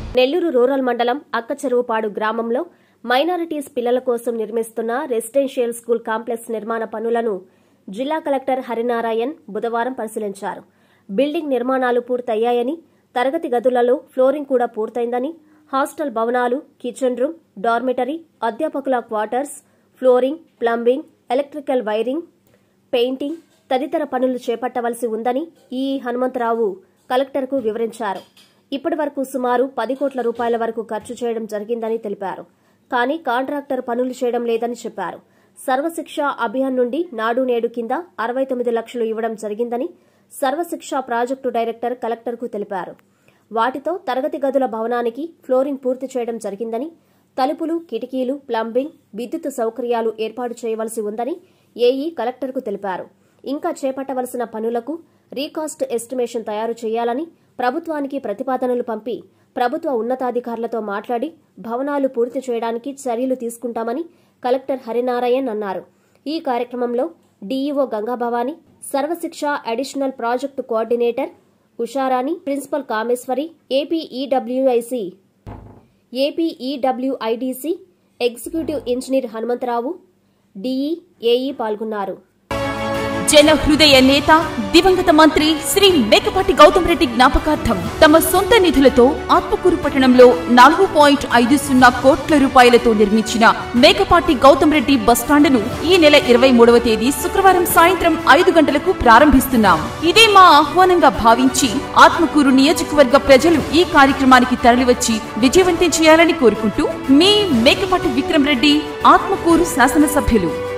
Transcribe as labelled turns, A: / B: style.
A: Nellore rural మండలం అక్కచెరువుపాడు గ్రామంలో minorities పిల్లల కోసం నిర్మిస్తున్న రెసిడెన్షియల్ స్కూల్ కాంప్లెక్స్ నిర్మాణ పనులను జిల్లా కలెక్టర్ హరినారాయణ్ బుధవారం పరిశీలించారు బిల్డింగ్ నిర్మాణాలు పూర్తయ్యాయని తరగతి గదులలో ఫ్లోరింగ్ కూడా పూర్తయిందని హాస్టల్ భవనాలు కిచెన్ రూమ్ డార్మిటరీ అధ్యాపకుల quarters flooring plumbing electrical wiring painting తదితర పనులు చేపట్టవలసి ఉందని ఈ హనుమంతరావు కలెక్టర్కు వివరించారు ఇప్పటి వరకు సుమారు పది కోట్ల రూపాయల వరకు ఖర్చు చేయడం జరిగిందని తెలిపారు కానీ కాంట్రాక్టర్ పనులు చేయడం లేదని చెప్పారు సర్వశిక్ష అభియాన్ నుండి నాడు నేడు కింద అరవై తొమ్మిది లక్షలు ఇవ్వడం జరిగిందని సర్వశిక్ష ప్రాజెక్టు డైరెక్టర్ కలెక్టర్కు తెలిపారు వాటితో తరగతి గదుల భవనానికి ఫ్లోరింగ్ పూర్తి చేయడం జరిగిందని తలుపులు కిటికీలు ప్లంబింగ్ విద్యుత్ సౌకర్యాలు ఏర్పాటు చేయవలసి ఉందని ఏఈ కలెక్టర్కు తెలిపారు ఇంకా చేపట్టవలసిన పనులకు రీకాస్ట్ ఎస్టిమేషన్ తయారు చేయాలని ప్రభుత్వానికి ప్రతిపాదనలు పంపి ప్రభుత్వ ఉన్నతాధికారులతో మాట్లాడి భవనాలు పూర్తి చేయడానికి చర్యలు తీసుకుంటామని కలెక్టర్ హరినారాయణ్ అన్నారు ఈ కార్యక్రమంలో DEO Gangabhavani Sarvashiksha additional project coordinator Usharani principal Kameswari AP EWIC AP EWIDC executive engineer Hanumantharao DE AE పాల్గొన్నారు
B: జన హృదయ నేత దివంగత మంత్రి శ్రీ మేకపాటి గౌతమ్ రెడ్డి జ్ఞాపకార్థం తమ సొంత నిధులతో ఆత్మకూరు పట్టణంలో నాలుగు పాయింట్ ఐదు సున్నా కోట్ల రూపాయలతో నిర్మించిన మేకపాటి గౌతమ్ రెడ్డి బస్టాండును ఈ నెల ఇరవై మూడవ తేదీ శుక్రవారం సాయంత్రం ఐదు గంటలకు ప్రారంభిస్తున్నాం ఇదే మా ఆహ్వానంగా భావించి ఆత్మకూరు నియోజకవర్గ ప్రజలు ఈ కార్యక్రమానికి తరలివచ్చి విజయవంతం చేయాలని కోరుకుంటూ మీ మేకపాటి విక్రమ్ రెడ్డి ఆత్మకూరు శాసనసభ్యులు